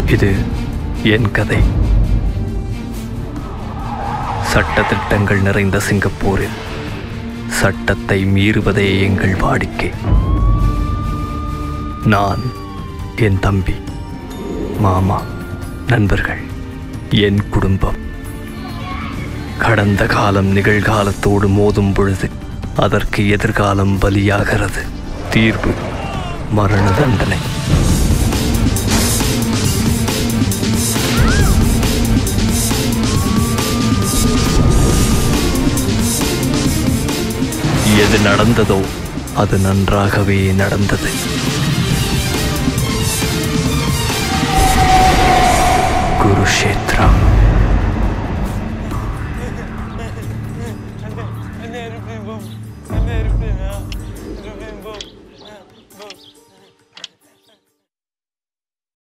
இது என் கதை சட்ட திட்டங்கள் நிறைந்த சிங்கப்பூரில் சட்டத்தை மீறுவதே எங்கள் வாடிக்கை நான் என் தம்பி மாமா நண்பர்கள் என் குடும்பம் கடந்த காலம் நிகழ்காலத்தோடு மோதும் பொழுது அதற்கு எதிர்காலம் பலியாகிறது தீர்வு மரண தண்டனை எது நடந்ததோ அது நன்றாகவே நடந்தது Kurukshetra An airplane, Bob. An airplane, ah.